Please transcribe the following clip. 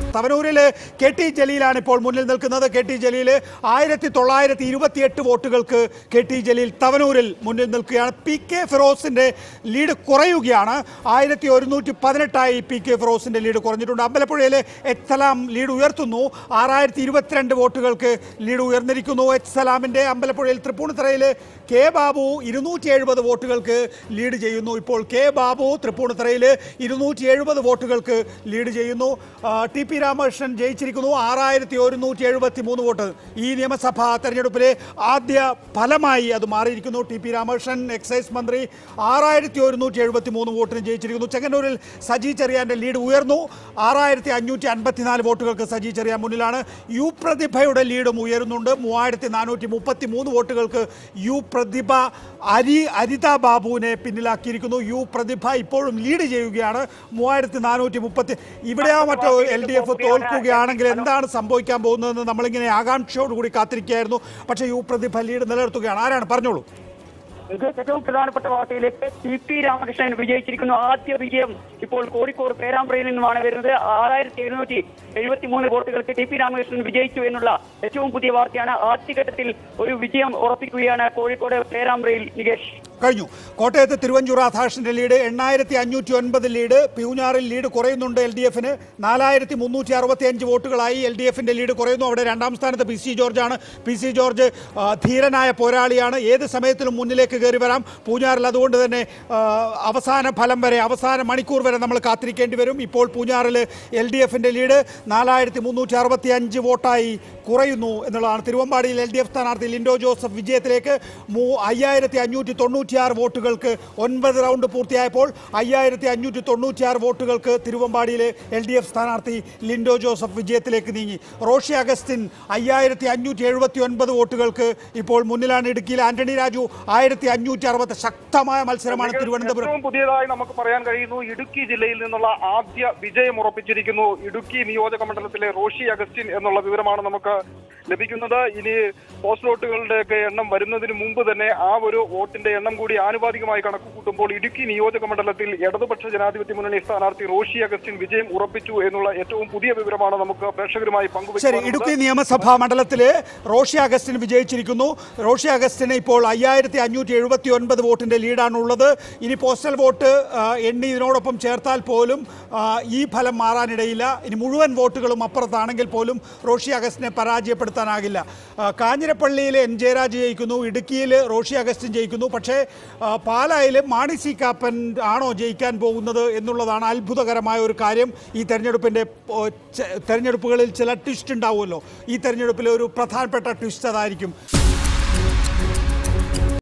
തവനൂരിൽ K T ജലീലാണ് ഇപ്പോൾ മുന്നിൽ നിൽക്കുന്നത് കെ ടി ജലീൽ ആയിരത്തി തൊള്ളായിരത്തി ഇരുപത്തിയെട്ട് വോട്ടുകൾക്ക് കെ ടി ജലീൽ തവനൂരിൽ മുന്നിൽ നിൽക്കുകയാണ് പി കെ ഫിറോസിന്റെ ലീഡ് കുറയുകയാണ് ആയിരത്തി ഒരുന്നൂറ്റി പതിനെട്ടായി പി കെ ഫിറോസിന്റെ ലീഡ് കുറഞ്ഞിട്ടുണ്ട് അമ്പലപ്പുഴയിൽ എച്ച് സലാം ലീഡ് ഉയർത്തുന്നു ആറായിരത്തി ഇരുപത്തിരണ്ട് വോട്ടുകൾക്ക് ലീഡ് ഉയർന്നിരിക്കുന്നു എച്ച് സലാമിന്റെ അമ്പലപ്പുഴയിൽ തൃപ്പൂണിത്തറയിൽ കെ ബാബു ഇരുന്നൂറ്റി എഴുപത് വോട്ടുകൾക്ക് ലീഡ് ചെയ്യുന്നു ഇപ്പോൾ കെ ബാബു തൃപ്പൂണിത്തറയിൽ ഇരുന്നൂറ്റി എഴുപത് വോട്ടുകൾക്ക് ലീഡ് ചെയ്യുന്നു ആ, ടി പി രാമകൃഷ്ണൻ ജയിച്ചിരിക്കുന്നു ആറായിരത്തി ഒരുന്നൂറ്റി എഴുപത്തി മൂന്ന് വോട്ട് ഈ നിയമസഭാ തെരഞ്ഞെടുപ്പിലെ ആദ്യ ഫലമായി അത് മാറിയിരിക്കുന്നു ടി പി രാമകൃഷ്ണൻ എക്സൈസ് മന്ത്രി ആറായിരത്തി ഒരുന്നൂറ്റി എഴുപത്തി മൂന്ന് വോട്ടിന് ജയിച്ചിരിക്കുന്നു ചെങ്ങന്നൂരിൽ സജി ചെറിയാന്റെ ലീഡ് ഉയർന്നു ആറായിരത്തി അഞ്ഞൂറ്റി അൻപത്തിനാല് വോട്ടുകൾക്ക് സജി ചെറിയാൻ മുന്നിലാണ് യു പ്രതിഭയുടെ ലീഡും ഉയരുന്നുണ്ട് മൂവായിരത്തി നാനൂറ്റി മുപ്പത്തി മൂന്ന് വോട്ടുകൾക്ക് യു പ്രതിഭ അരി അരിത ബാബുവിനെ പിന്നിലാക്കിയിരിക്കുന്നു യു പ്രതിഭ ഇപ്പോഴും ലീഡ് ചെയ്യുകയാണ് മൂവായിരത്തി നാനൂറ്റി മുപ്പത്തി ഇവിടെയോ മറ്റോ എൽ ഡി എഫ് തോൽക്കുകയാണെങ്കിൽ എന്താണ് സംഭവിക്കാൻ പോകുന്നതെന്ന് നമ്മളിങ്ങനെ ആകാംക്ഷയോടുകൂടി കാത്തിരിക്കുകയായിരുന്നു പക്ഷേ യു പ്രതിഭ ലീഡ് നിലനിർത്തുകയാണ് ആരാണ് പറഞ്ഞോളൂ ഇത് ഏറ്റവും പ്രധാനപ്പെട്ട വാർത്തയിലേക്ക് ടി പി രാമകൃഷ്ണൻ വിജയിച്ചിരിക്കുന്നു ആദ്യ വിജയം ഇപ്പോൾ കോഴിക്കോട് പേരാമ്പ്രയിൽ നിന്നുമാണ് വരുന്നത് ആറായിരത്തി എഴുന്നൂറ്റി എഴുപത്തി മൂന്ന് വോട്ടുകൾക്ക് ടി പി രാമകൃഷ്ണൻ വിജയിച്ചു എന്നുള്ള ഏറ്റവും പുതിയ വാർത്തയാണ് ആദ്യഘട്ടത്തിൽ ഒരു വിജയം ഉറപ്പിക്കുകയാണ് കോഴിക്കോട് പേരാമ്പ്രയിൽ നികേഷ് കഴിഞ്ഞു കോട്ടയത്ത് തിരുവഞ്ചൂർ രാധാകൃഷ്ണന്റെ ലീഡ് എണ്ണായിരത്തി അഞ്ഞൂറ്റി ഒൻപത് ലീഡ് പ്യൂഞ്ഞാറിൽ ലീഡ് കുറയുന്നുണ്ട് എൽ ഡി എഫിന് നാലായിരത്തി മുന്നൂറ്റി അറുപത്തി അഞ്ച് വോട്ടുകളായി എൽ ഡി എഫിന്റെ ലീഡ് കുറയുന്നു അവിടെ രണ്ടാം സ്ഥാനത്ത് പി സി ജോർജാണ് പി സി ജോർജ് ആ, ധീരനായ പോരാളിയാണ് ഏത് സമയത്തിലും മുന്നിലേക്ക് കയറി വരാം പൂഞ്ഞാറിൽ അതുകൊണ്ട് തന്നെ ആ, അവസാന ഫലം വരെ അവസാന മണിക്കൂർ വരെ നമ്മൾ കാത്തിരിക്കേണ്ടി വരും ഇപ്പോൾ പൂഞ്ഞാറിൽ എൽ ഡി എഫിന്റെ ലീഡ് നാലായിരത്തി മുന്നൂറ്റി അറുപത്തി അഞ്ച് വോട്ടായി കുറയുന്നു എന്നുള്ളതാണ് തിരുവമ്പാടിയിൽ എൽ ഡി എഫ് സ്ഥാനാർത്ഥി ലിൻഡോ ജോസഫ് വിജയത്തിലേക്ക് മൂ അയ്യായിരത്തി അഞ്ഞൂറ്റി തൊണ്ണൂറ്റിയാറ് വോട്ടുകൾക്ക് ഒൻപത് റൗണ്ട് പൂർത്തിയായപ്പോൾ അയ്യായിരത്തി അഞ്ഞൂറ്റി തൊണ്ണൂറ്റിയാറ് വോട്ടുകൾക്ക് തിരുവമ്പാടിയിലെ എൽ ഡി എഫ് സ്ഥാനാർത്ഥി ലിൻഡോ ജോസഫ് വിജയത്തിലേക്ക് നീങ്ങി റോഷി അഗസ്റ്റിൻ അയ്യായിരത്തി അഞ്ഞൂറ്റി എഴുപത്തി ഒൻപത് വോട്ടുകൾക്ക് ഇപ്പോൾ മുന്നിലാണ് ഇടുക്കിയിൽ ആന്റണി രാജു ആയിരത്തി അഞ്ഞൂറ്റി അറുപത് ശക്തമായ മത്സരമാണ് തിരുവനന്തപുരം ഏറ്റവും പുതിയതായി നമുക്ക് പറയാൻ കഴിയുന്നു ഇടുക്കി ജില്ലയിൽ നിന്നുള്ള ആദ്യ വിജയം ഉറപ്പിച്ചിരിക്കുന്നു ഇടുക്കി നിയോജക മണ്ഡലത്തിലെ റോഷി അഗസ്റ്റിൻ എന്നുള്ള വിവരമാണ് നമുക്ക് ലഭിക്കുന്നത് ഇനി പോസ്റ്റ് വോട്ടുകളുടെയൊക്കെ എണ്ണം വരുന്നതിന് മുമ്പ് തന്നെ ആ ഒരു വോട്ടിന്റെ എണ്ണം കൂടി ആനുപാതികമായി കണക്ക് കൂട്ടുമ്പോൾ ഇടുക്കി നിയോജക മണ്ഡലത്തിൽ ഇടതുപക്ഷ ജനാധിപത്യ മുന്നണി സ്ഥാനാർത്ഥി റോഷി അഗസ്റ്റിൻ വിജയം ഉറപ്പിച്ചു എന്നുള്ള ഏറ്റവും പുതിയ വിവരമാണ് നമുക്ക് പ്രേക്ഷകരുമായി ശരി പങ്കുവയ്ക്കുന്നത് ഇടുക്കി നിയമസഭാ മണ്ഡലത്തില് റോഷി അഗസ്റ്റിന് വിജയിച്ചിരിക്കുന്നു റോഷി അഗസ്റ്റിന് ഇപ്പോൾ അയ്യായിരത്തി അഞ്ഞൂറ്റി എഴുപത്തി ഒൻപത് വോട്ടിന്റെ ലീഡാണുള്ളത് ഇനി പോസ്റ്റൽ വോട്ട് ആ, എണ്ണി ഇതിനോടൊപ്പം ചേർത്താൽ പോലും ആ, ഈ ഫലം മാറാനിടയില്ല ഇനി മുഴുവൻ വോട്ടുകളും അപ്പുറത്താണെങ്കിൽ പോലും റോഷി അഗസ്റ്റിനെ പരാജയപ്പെടുത്താനാകില്ല ആ, കാഞ്ഞിരപ്പള്ളിയിൽ എൻ ജയരാജ് ജയിക്കുന്നു ഇടുക്കിയിൽ റോഷി അഗസ്റ്റിൻ ജയിക്കുന്നു പക്ഷേ ആ, പാലായിൽ മാണി സി കാപ്പൻ ആണോ ജയിക്കാൻ പോകുന്നത് എന്നുള്ളതാണ് അത്ഭുതകരമായ ഒരു കാര്യം ഈ തെരഞ്ഞെടുപ്പിൻ്റെ ഓ, ചെ- തെരഞ്ഞെടുപ്പുകളിൽ ചില ട്വിസ്റ്റ് ഉണ്ടാവുമല്ലോ ഈ തെരഞ്ഞെടുപ്പിലെ ഒരു പ്രധാനപ്പെട്ട ട്വിസ്റ്റ് അതായിരിക്കും